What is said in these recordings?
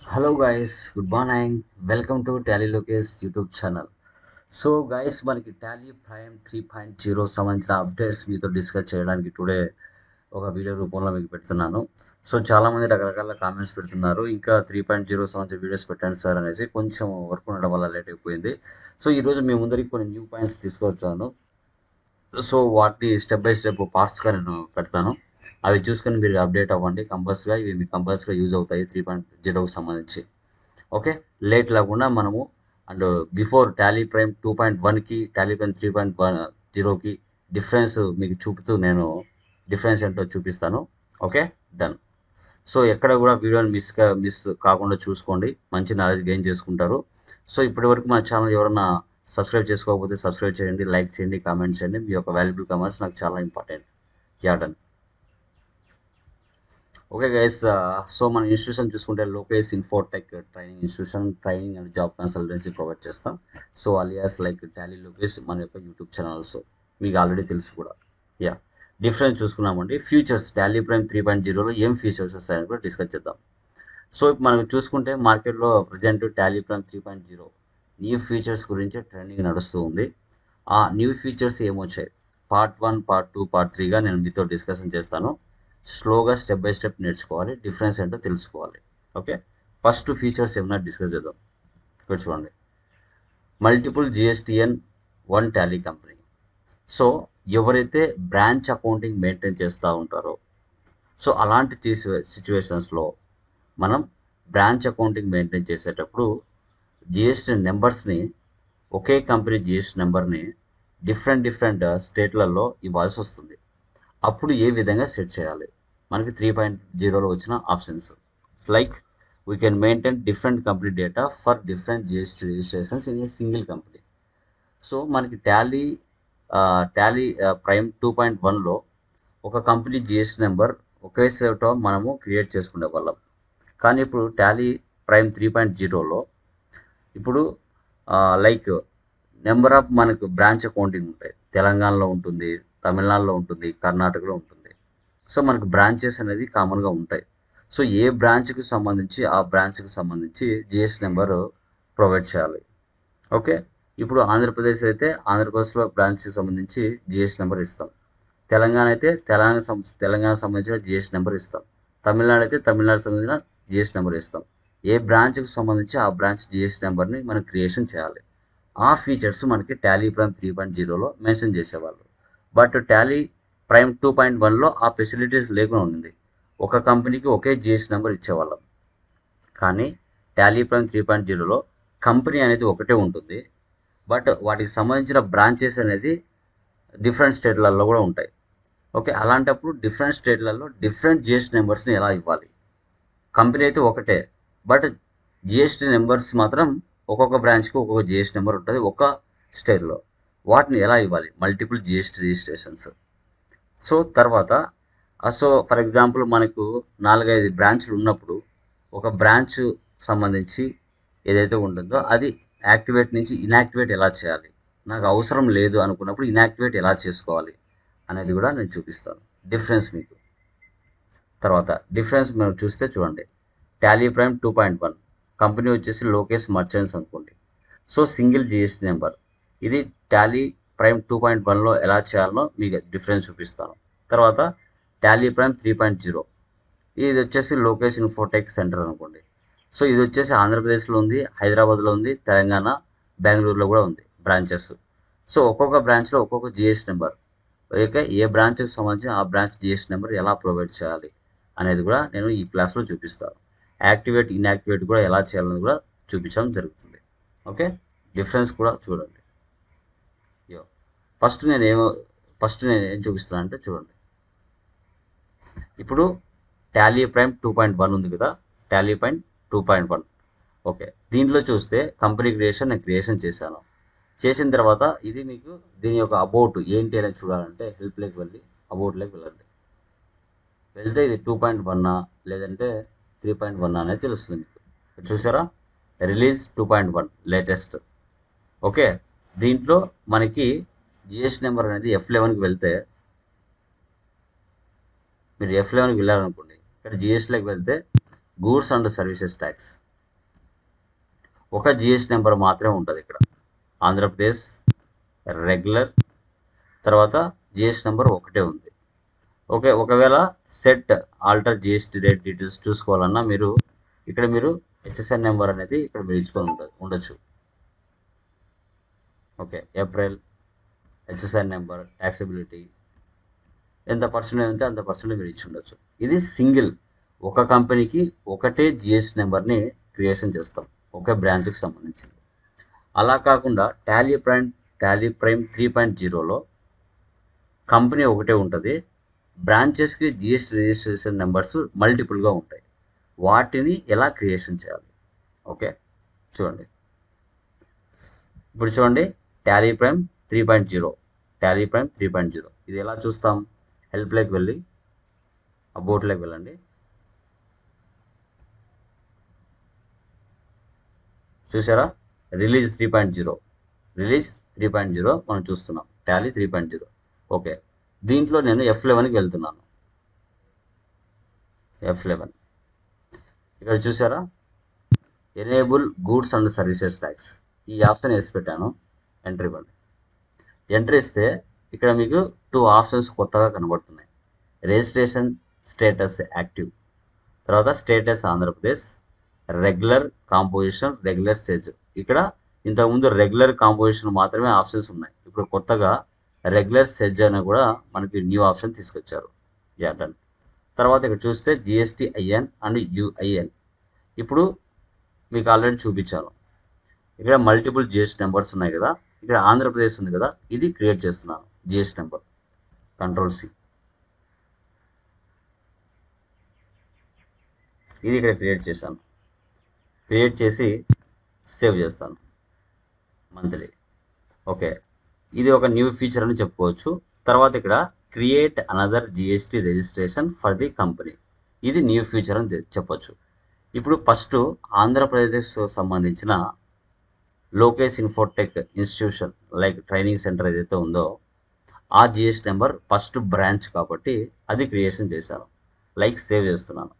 hello guys good morning welcome to Tally Lokesh YouTube channel so guys మనకి Tally Prime three point zero సంబంధించిన updates మీతో discuss చేయడానికి today ఒక video రూపంలో మీకు పెడుతున్నాను సో చాలామంది రకరకాల కామెంట్స్ పెడుతున్నారు ఇంకా త్రీ పాయింట్ జీరో సంబంధించిన వీడియోస్ పెట్టండి సార్ అనేసి కొంచెం వర్క్ ఉండడం వల్ల లేట్ అయిపోయింది సో ఈరోజు మీ ముందరికి కొన్ని న్యూ పాయింట్స్ తీసుకొచ్చాను సో వాటిని స్టెప్ బై స్టెప్ పార్ట్స్గా నేను పెడతాను అవి చూసుకొని మీరు అప్డేట్ అవ్వండి కంపల్సరీగా ఇవి మీకు కంపల్సరీగా యూజ్ అవుతాయి త్రీ పాయింట్ జీరోకి సంబంధించి ఓకే లేట్ లేకుండా మనము and before Tally Prime two point వన్కి Tally Prime three point one జీరోకి డిఫరెన్స్ మీకు చూపుతూ నేను డిఫరెన్స్ ఏంటో చూపిస్తాను ఓకే డన్ సో ఎక్కడ కూడా వీడియోని మిస్ మిస్ కాకుండా చూసుకోండి మంచి నాలెడ్జ్ గెయిన్ చేసుకుంటారు సో ఇప్పటి వరకు మన ఛానల్ ఎవరైనా సబ్స్క్రైబ్ చేసుకోకపోతే సబ్స్క్రైబ్ చేయండి లైక్ చేయండి కామెంట్ చేయండి మీ యొక్క వాల్యుబుల్ కామెంట్స్ నాకు చాలా important ya done okay guys so మన ఇన్స్టిట్యూషన్ చూసుకుంటే Lokesh Infotech training institution training and job consultancy provide చేస్తాం so alias like Tally Lokesh మన యొక్క యూట్యూబ్ ఛానల్స్ మీకు ఆల్రెడీ తెలుసు కూడా యా డిఫరెన్స్ చూసుకున్నామండి futures Tally Prime three point జీరోలో ఏం ఫీచర్స్ వస్తాయని కూడా డిస్కస్ చేద్దాం సో ఇప్పుడు మనం చూసుకుంటే మార్కెట్లో present Tally Prime three point zero new features గురించి ట్రెండింగ్ నడుస్తూ ఉంది ఆ న్యూ ఫీచర్స్ ఏమొచ్చాయి part one part two part త్రీగా నేను మీతో డిస్కషన్ చేస్తాను స్లోగా స్టెప్ బై స్టెప్ నేర్చుకోవాలి డిఫరెన్స్ ఏంటో తెలుసుకోవాలి ఓకే ఫస్ట్ ఫీచర్స్ ఏమైనా డిస్కస్ చేద్దాం ఇక్కడ చూడండి multiple GSTN one Tally company so ఎవరైతే బ్రాంచ్ అకౌంటింగ్ మెయింటైన్ చేస్తూ ఉంటారో సో అలాంటి సిచ్యువేషన్స్లో మనం బ్రాంచ్ అకౌంటింగ్ మెయింటైన్ చేసేటప్పుడు జిఎస్టీ నెంబర్స్ని ఒకే కంపెనీ జిఎస్టీ నెంబర్ని డిఫరెంట్ డిఫరెంట్ స్టేట్లలో ఇవ్వాల్సి వస్తుంది అప్పుడు ఏ విధంగా సెట్ చేయాలి మనకి త్రీ పాయింట్ జీరోలో వచ్చిన options like we can maintain different company data for different GST registrations in a single company so మనకి Tally Tally Prime two point వన్లో ఒక కంపెనీ జిఎస్టీ నెంబర్ ఒకే సేవతో మనము క్రియేట్ చేసుకునే వాళ్ళం కానీ ఇప్పుడు టాలీ ప్రైమ్ త్రీ పాయింట్ జీరోలో ఇప్పుడు లైక్ నెంబర్ ఆఫ్ మనకు బ్రాంచ్ అకౌంటింగ్ ఉంటాయి తెలంగాణలో ఉంటుంది తమిళనాడులో ఉంటుంది కర్ణాటకలో ఉంటుంది సో మనకు బ్రాంచెస్ అనేది కామన్గా ఉంటాయి సో ఏ బ్రాంచ్కి సంబంధించి ఆ బ్రాంచ్కి సంబంధించి జిఎస్ నెంబర్ ప్రొవైడ్ చేయాలి ఓకే ఇప్పుడు ఆంధ్రప్రదేశ్ అయితే ఆంధ్రప్రదేశ్లో బ్రాంచ్కి సంబంధించి జిఎస్ నెంబర్ ఇస్తాం తెలంగాణ అయితే తెలంగాణ తెలంగాణకు సంబంధించిన జిఎస్ నెంబర్ ఇస్తాం తమిళనాడు అయితే తమిళనాడు సంబంధించిన జిఎస్ నెంబర్ ఇస్తాం ఏ బ్రాంచ్కి సంబంధించి ఆ బ్రాంచ్ జిఎస్ నెంబర్ని మనం క్రియేషన్ చేయాలి ఆ ఫీచర్స్ మనకి టాలీ ప్రైమ్ త్రీ పాయింట్ జీరోలో మెన్షన్ చేసేవాళ్ళు but Tally Prime two point వన్లో ఆ ఫెసిలిటీస్ లేకుండా ఉంది ఒక కంపెనీకి ఒకే జిఎస్ నెంబర్ ఇచ్చేవాళ్ళం కానీ టాలీ ప్రైమ్ త్రీ పాయింట్ జీరోలో కంపెనీ అనేది ఒకటే ఉంటుంది బట్ వాటికి సంబంధించిన బ్రాంచెస్ అనేది డిఫరెంట్ స్టేట్లలో కూడా ఉంటాయి ఓకే అలాంటప్పుడు డిఫరెంట్ స్టేట్లలో డిఫరెంట్ జిఎస్టీ నెంబర్స్ని ఎలా ఇవ్వాలి కంపెనీ అయితే ఒకటే బట్ జిఎస్టీ నెంబర్స్ మాత్రం ఒక్కొక్క బ్రాంచ్కి ఒక్కొక్క జిఎస్టీ నెంబర్ ఉంటుంది ఒక స్టేట్లో వాటిని ఎలా ఇవ్వాలి మల్టిపుల్ జిఎస్టీ రిజిస్ట్రేషన్స్ సో తర్వాత సో ఫర్ ఎగ్జాంపుల్ మనకు నాలుగైదు బ్రాంచ్లు ఉన్నప్పుడు ఒక బ్రాంచ్ సంబంధించి ఏదైతే ఉంటుందో అది యాక్టివేట్ నుంచి ఇన్యాక్టివేట్ ఎలా చేయాలి నాకు అవసరం లేదు అనుకున్నప్పుడు ఇన్యాక్టివేట్ ఎలా చేసుకోవాలి అనేది కూడా నేను చూపిస్తాను డిఫరెన్స్ మీకు తర్వాత డిఫరెన్స్ మనం చూస్తే చూడండి Tally Prime two point one company వచ్చేసి లోకేష్ మర్చెంట్స్ అనుకోండి సో సింగిల్ జిఎస్టీ నెంబర్ ఇది టాలీ ప్రైమ్ టూ పాయింట్ వన్లో ఎలా చేయాలో మీకు డిఫరెన్స్ చూపిస్తాను తర్వాత Tally Prime three point zero ఇది వచ్చేసి లోకేష్ ఇన్ఫోటెక్ సెంటర్ అనుకోండి సో ఇది వచ్చేసి ఆంధ్రప్రదేశ్లో ఉంది హైదరాబాద్లో ఉంది తెలంగాణ బెంగళూరులో కూడా ఉంది బ్రాంచెస్ సో ఒక్కొక్క బ్రాంచ్లో ఒక్కొక్క జిఎస్ నెంబర్ ఓకే ఏ బ్రాంచ్కి సంబంధించి ఆ బ్రాంచ్ జిఎస్ నెంబర్ ఎలా ప్రొవైడ్ చేయాలి అనేది కూడా నేను ఈ క్లాస్లో చూపిస్తాను యాక్టివేట్ ఇన్యాక్టివేట్ కూడా ఎలా చేయాలని కూడా చూపించడం జరుగుతుంది ఓకే డిఫరెన్స్ కూడా చూడండి యో ఫస్ట్ నేను ఏమో ఫస్ట్ నేను ఏం చూపిస్తాను అంటే చూడండి ఇప్పుడు Tally Prime two point one ఉంది కదా Tally point two point one okay దీంట్లో చూస్తే కంపెనీ క్రియేషన్ నేను క్రియేషన్ చేశాను చేసిన తర్వాత ఇది మీకు దీని యొక్క అబౌట్ ఏంటి అనేది చూడాలంటే హెల్ప్లోకి వెళ్ళి అబౌట్లోకి వెళ్ళండి వెళ్తే ఇది టూ పాయింట్ వన్నా లేదంటే త్రీ పాయింట్ వన్ అనేది తెలుస్తుంది మీకు చూసారా release two point one latest okay దీంట్లో మనకి జిఎస్ నెంబర్ అనేది ఎఫ్ లెవెన్కి వెళ్తే మీరు ఎఫ్ లెవెన్కి వెళ్ళారనుకోండి ఇక్కడ జిఎస్టీలోకి వెళ్తే గూడ్స్ అండ్ సర్వీసెస్ ట్యాక్స్ ఒక జిఎస్టీ నెంబర్ మాత్రమే ఉంటుంది ఇక్కడ ఆంధ్రప్రదేశ్ రెగ్యులర్ తర్వాత జిఎస్టీ నెంబర్ ఒకటే ఉంది ఓకే ఒకవేళ set alter GST rate details చూసుకోవాలన్నా మీరు ఇక్కడ మీరు హెచ్ఎస్ఎన్ నెంబర్ అనేది ఇక్కడ మీరు ఇచ్చుకొని ఉండ ఉండొచ్చు okay April HSN number taxability ఎంత పర్సెంటేజ్ ఉంటే అంత పర్సెంటేజ్ మీరు ఇచ్చి ఉండొచ్చు ఇది సింగిల్ ఒక కంపెనీకి ఒకటే జిఎస్టీ నెంబర్ని క్రియేషన్ చేస్తాం ఒకే బ్రాంచ్కి సంబంధించింది అలా కాకుండా Tally Prime Tally Prime three point జీరోలో కంపెనీ ఒకటే ఉంటుంది బ్రాంచెస్కి జిఎస్టీ రిజిస్ట్రేషన్ నెంబర్స్ మల్టిపుల్గా ఉంటాయి వాటిని ఎలా క్రియేషన్ చేయాలి ఓకే చూడండి ఇప్పుడు చూడండి Tally Prime three point zero Tally Prime three point zero ఇది ఎలా చూస్తాం హెల్ప్లోకి వెళ్ళి ఆ బోట్లోకి వెళ్ళండి చూసారా release three point zero release three point zero మనం చూస్తున్నాం Tally three point zero okay దీంట్లో నేను ఎఫ్ లెవెన్కి వెళ్తున్నాను ఎఫ్ లెవెన్ ఇక్కడ చూసారా enable goods and services tax ఈ ఆప్షన్ వేసి పెట్టాను ఎంట్రీ ఇవ్వండి ఎంట్రీ ఇస్తే ఇక్కడ మీకు టూ ఆప్షన్స్ కొత్తగా కనబడుతున్నాయి రిజిస్ట్రేషన్ స్టేటస్ యాక్టివ్ తర్వాత status Andhra Pradesh regular composition regular SEZ ఇక్కడ ఇంతకుముందు రెగ్యులర్ కాంపోజిషన్ మాత్రమే ఆప్షన్స్ ఉన్నాయి ఇప్పుడు కొత్తగా రెగ్యులర్ సెజ్ అని కూడా మనకి న్యూ ఆప్షన్ తీసుకొచ్చారు యా డన్ తర్వాత ఇక్కడ చూస్తే జిఎస్టీ ఐఎన్ అండ్ యుఐఎన్ ఇప్పుడు మీకు ఆల్రెడీ చూపించాను ఇక్కడ మల్టిపుల్ జిఎస్టీ నెంబర్స్ ఉన్నాయి కదా ఇక్కడ ఆంధ్రప్రదేశ్ ఉంది కదా ఇది క్రియేట్ చేస్తున్నాను జిఎస్టీ నెంబర్ కంట్రోల్ సి ఇది ఇక్కడ క్రియేట్ చేశాను క్రియేట్ చేసి సేవ్ చేస్తాను మంత్లీ ఓకే ఇది ఒక న్యూ ఫీచర్ అని చెప్పుకోవచ్చు తర్వాత ఇక్కడ create another GST registration for the company ఇది న్యూ ఫీచర్ అని తె- చెప్పొచ్చు ఇప్పుడు ఫస్ట్ ఆంధ్రప్రదేశ్ సంబంధించిన Lokesh Infotech institution like training center ఏదైతే ఉందో ఆ జిఎస్టీ నెంబర్ ఫస్ట్ బ్రాంచ్ కాబట్టి అది క్రియేషన్ చేశాను లైక్ సేవ్ చేస్తున్నాను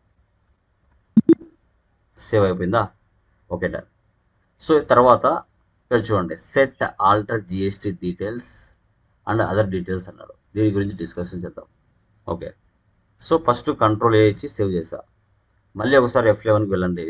సేవ్ అయిపోయిందా ఓకే డన్ సో తర్వాత ఇక్కడ చూడండి set alter GST details and other details అన్నాడు దీని గురించి డిస్కషన్ చేద్దాం okay so first control A ఇచ్చి సేవ్ చేసా మళ్ళీ ఒకసారి ఎఫ్ లెవెన్కి వెళ్ళండి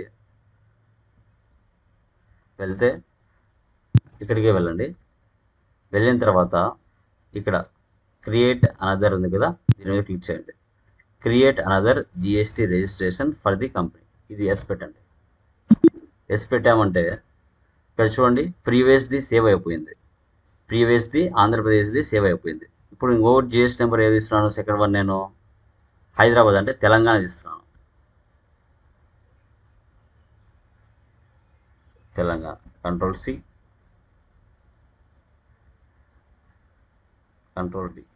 వెళ్తే ఇక్కడికే వెళ్ళండి వెళ్ళిన తర్వాత ఇక్కడ క్రియేట్ అనదర్ ఉంది కదా దీని మీద క్లిక్ చేయండి create another GST registration for the company ఇది ఎస్ పెట్టండి ఎస్ పెట్టామంటే ఇక్కడ చూడండి ప్రీవియస్ది సేవ్ అయిపోయింది ప్రీవియస్ది ఆంధ్రప్రదేశ్ది సేవ్ అయిపోయింది ఇప్పుడు ఇంకోటి జిఎస్టీ నెంబర్ ఏది ఇస్తున్నాను సెకండ్ వన్ నేను హైదరాబాద్ అంటే తెలంగాణ ఇస్తున్నాను Telangana control C control D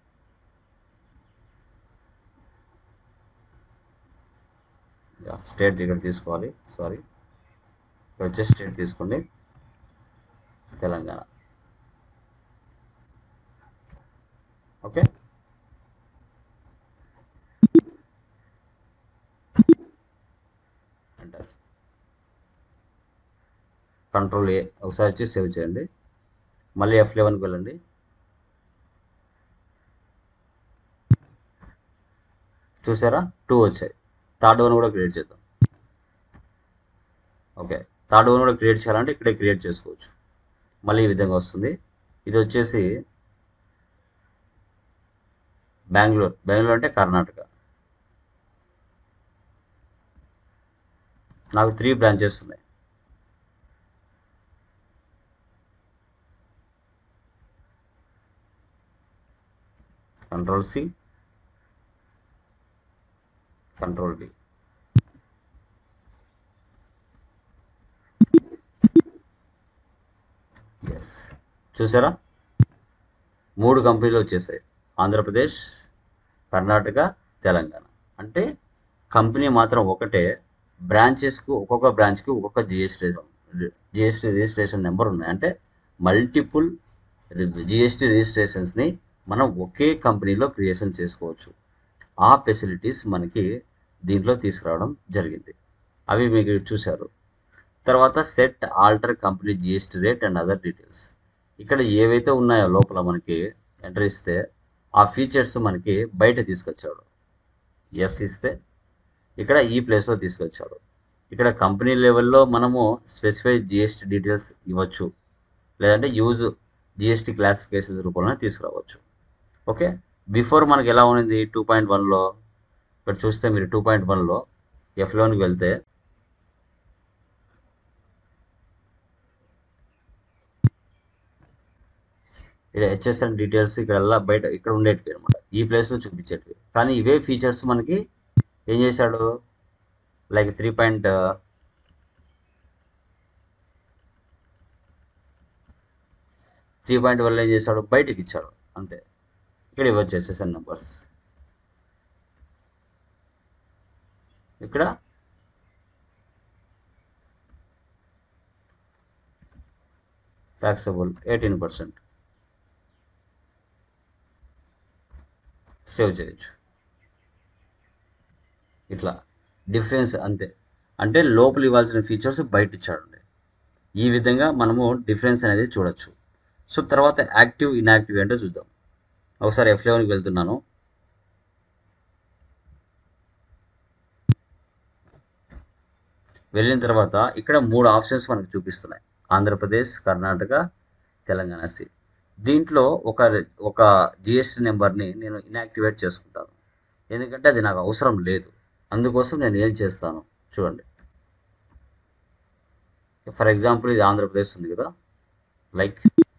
state ఇక్కడ తీసుకోవాలి సారీ ఇక్కడ వచ్చే స్టేట్ తీసుకోండి తెలంగాణ ఓకే అంటారు కంట్రోల్ ఏ ఒకసారి వచ్చి సేవ్ చేయండి మళ్ళీ ఎఫ్ లెవెన్కి వెళ్ళండి చూసారా టూ వచ్చాయి థర్డ్ వన్ కూడా క్రియేట్ చేద్దాం ఓకే థర్డ్ వన్ కూడా క్రియేట్ చేయాలంటే ఇక్కడే క్రియేట్ చేసుకోవచ్చు మళ్ళీ ఈ విధంగా వస్తుంది ఇది వచ్చేసి బెంగళూరు బెంగళూరు అంటే కర్ణాటక నాకు త్రీ బ్రాంచెస్ ఉన్నాయి control C control D yes చూసారా మూడు కంపెనీలు వచ్చేసాయి ఆంధ్రప్రదేశ్ కర్ణాటక తెలంగాణ అంటే కంపెనీ మాత్రం ఒకటే బ్రాంచెస్కు ఒక్కొక్క బ్రాంచ్కి ఒక్కొక్క జిఎస్టీ జిఎస్టీ రిజిస్ట్రేషన్ నెంబర్ ఉన్నాయి అంటే మల్టిపుల్ జిఎస్టీ రిజిస్ట్రేషన్స్ని మనం ఒకే కంపెనీలో క్రియేషన్ చేసుకోవచ్చు ఆ ఫెసిలిటీస్ మనకి దీంట్లో తీసుకురావడం జరిగింది అవి మీకు చూశారు తర్వాత set alter company GST rate and other details ఇక్కడ ఏవైతే ఉన్నాయో లోపల మనకి ఎంటర్ ఇస్తే ఆ ఫీచర్స్ మనకి బయట తీసుకొచ్చాడు ఎస్ ఇస్తే ఇక్కడ ఈ ప్లేస్లో తీసుకొచ్చాడు ఇక్కడ కంపెనీ లెవెల్లో మనము స్పెసిఫై జిఎస్టీ డీటెయిల్స్ ఇవ్వచ్చు లేదంటే యూజ్ జిఎస్టీ క్లాసిఫికేషన్స్ రూపంలో తీసుకురావచ్చు ఓకే బిఫోర్ మనకి ఎలా ఉన్నది టూ పాయింట్ వన్లో ఇక్కడ చూస్తే మీరు టూ పాయింట్ వన్లో ఎఫ్లోనికి వెళ్తే ఇక్కడ హెచ్ఎస్ఎన్ డీటెయిల్స్ ఇక్కడ ఎలా బయట ఇక్కడ ఉండేటివి అనమాట ఈ ప్లేస్లో చూపించేటివి కానీ ఇవే ఫీచర్స్ మనకి ఏం చేశాడు like three point three point వల్ల ఏం చేశాడు బయటకి ఇచ్చాడు అంతే ఇక్కడ ఇవ్వచ్చు హెచ్ఎస్ఎన్ నెంబర్స్ ఇక్కడ ట్యాక్సబుల్ ఎయిటీన్ పర్సెంట్ సేవ్ చేయొచ్చు ఇట్లా డిఫరెన్స్ అంతే అంటే లోపల ఇవ్వాల్సిన ఫీచర్స్ బయట ఇచ్చాడండి ఈ విధంగా మనము డిఫరెన్స్ అనేది చూడొచ్చు సో తర్వాత యాక్టివ్ ఇన్యాక్టివ్ ఏంటో చూద్దాం ఒకసారి ఎఫ్ లెవెన్కి వెళ్తున్నాను వెళ్ళిన తర్వాత ఇక్కడ మూడు ఆప్షన్స్ మనకు చూపిస్తున్నాయి ఆంధ్రప్రదేశ్ కర్ణాటక తెలంగాణ సి దీంట్లో ఒక ఒక జిఎస్టీ నెంబర్ని నేను ఇన్యాక్టివేట్ చేసుకుంటాను ఎందుకంటే అది నాకు అవసరం లేదు అందుకోసం నేను ఏం చేస్తాను చూడండి ఫర్ ఎగ్జాంపుల్ ఇది ఆంధ్రప్రదేశ్ ఉంది కదా లైక్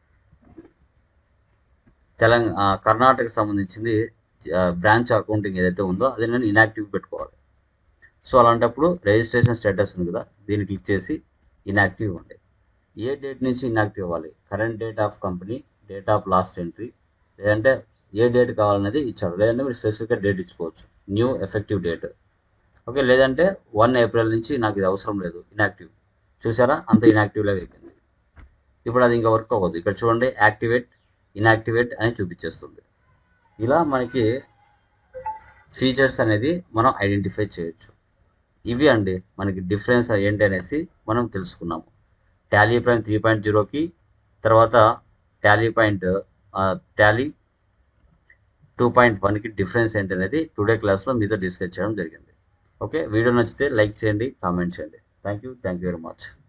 తెలంగాణ కర్ణాటక సంబంధించింది బ్రాంచ్ అకౌంటింగ్ ఏదైతే ఉందో అది నేను ఇన్యాక్టివ్ పెట్టుకోవాలి సో అలాంటప్పుడు రిజిస్ట్రేషన్ స్టేటస్ ఉంది కదా దీన్ని క్లిక్ చేసి ఇన్యాక్టివ్ ఇవ్వండి ఏ డేట్ నుంచి ఇన్యాక్టివ్ అవ్వాలి current date of company date of last entry లేదంటే ఏ డేట్ కావాలనేది ఇచ్చాడు లేదంటే మీరు స్పెసిఫిక్గా డేట్ ఇచ్చుకోవచ్చు న్యూ ఎఫెక్టివ్ డేట్ ఓకే లేదంటే వన్ ఏప్రిల్ నుంచి నాకు ఇది అవసరం లేదు ఇన్యాక్టివ్ చూసారా అంత ఇన్యాక్టివ్ లాగా అయిపోయింది ఇప్పుడు అది ఇంకా వర్క్ అవ్వదు ఇక్కడ చూడండి యాక్టివేట్ ఇన్యాక్టివేట్ అని చూపించేస్తుంది ఇలా మనకి ఫీచర్స్ అనేది మనం ఐడెంటిఫై చేయొచ్చు ఇవి అండి మనకి డిఫరెన్స్ ఏంటి అనేసి మనం తెలుసుకున్నాము టాలీ పాయింట్ త్రీ పాయింట్ జీరోకి తర్వాత Tally point Tally two point వన్కి డిఫరెన్స్ ఏంటి అనేది టుడే క్లాస్లో మీతో డిస్కస్ చేయడం జరిగింది ఓకే వీడియో నచ్చితే లైక్ చేయండి కామెంట్ చేయండి thank you thank you very much